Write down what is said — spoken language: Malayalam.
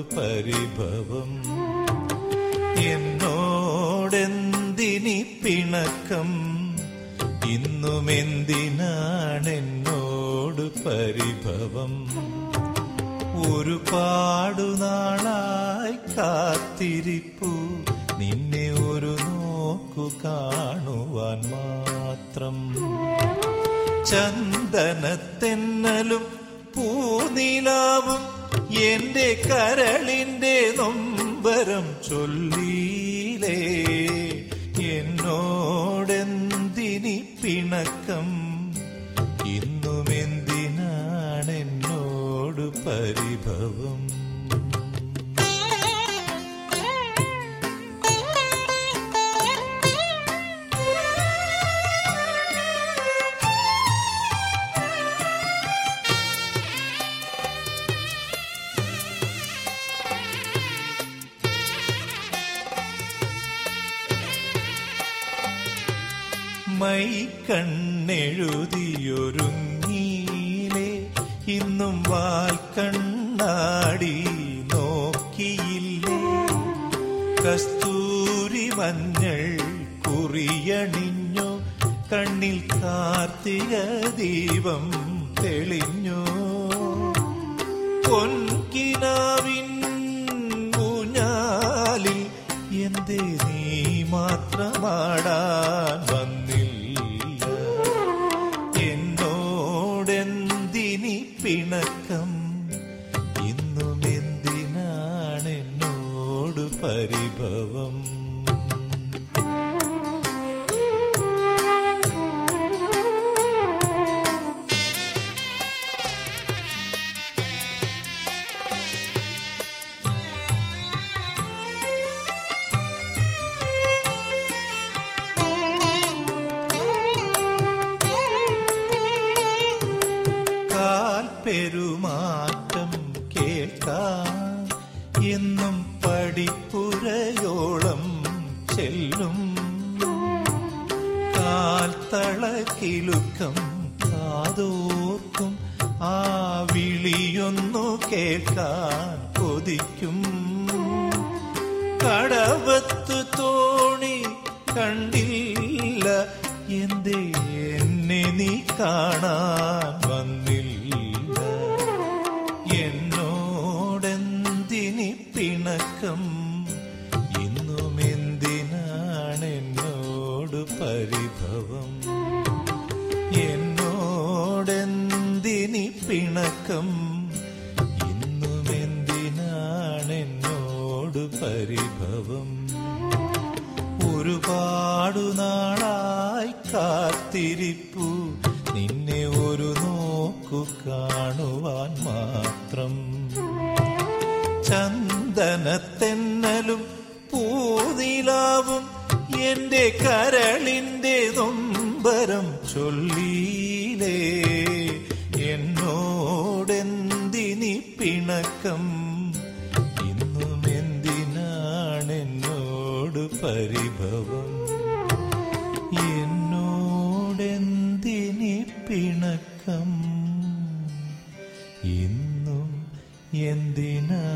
പരിഭവം എന്നോടെന്തിനി പിണക്കം ഇന്നും എന്തിനാണെന്നോട് പരിഭവം ഒരുപാടു നാളായി കാത്തിരിപ്പു നിന്നെ ഒരു നോക്കു കാണുവാൻ മാത്രം ചന്ദനത്തെന്നലും പൂനിലാവും എന്റെ കരളിന്റെ നൊമ്പരം ചൊല്ലീലേ എന്നോടെന്തിനി പിണക്കം ഇന്നും എന്തിനാണെന്നോട് പരിഭവം മൈ കണ്ണെഴുതിയൊരുങ്ങീലേ ഇന്നും വാൽ കണ്ണാടി നോക്കിയില്ലേ കസ്തൂരി മഞ്ഞൾ കുറിയണിഞ്ഞു കണ്ണിൽ കാർത്തിക ദീപം തെളിഞ്ഞു പൊൻകിനാവിൻ ഊഞ്ഞാലിൽ എന്തേ നീ മാത്രമാടാൻ വന്നില്ല എന്നോടെന്തിനി പിണക്കം ഇന്നും എന്തിനാണ് എന്നോട് പരിഭവം കാൽ പെരുമാറ്റം കേൾക്കാൻ എന്നും പടിപ്പുരയോളം ചെല്ലും കാൽ തളക്കിലുക്കം കാതോർക്കും ആ വിളിയൊന്നു കേൾക്കാൻ കൊതിക്കും കടവത്ത് തോണി കണ്ടില്ല എന്തേ എന്നെ നീ കാണാൻ വന്നില്ല എന്നോടെന്തിനി പിണക്കം ഇന്നും എന്തിനാണ് എന്നോട് പരിഭവം എന്നോടെന്തിനി പിണക്കം ഇന്നും എന്തിനാണ് എന്നോട് പരിഭവം ഒരുപാടു നാളായി കാത്തിരിപ്പു നിന്നെ ഒരു നോക്കു കാണുവാൻ മാത്രം ചന്ദനത്തെന്നലും പൂനിലാവും എന്റെ കരളിന്റെ നൊമ്പരം ചൊല്ലീലേ എന്നോടെന്തിനി പിണക്കം ഇന്നും എന്തിനാണ് എന്നോട് പരിഭവം എന്നോടെന്തിനി പിണക്കം ഇന്നും എന്തിനാ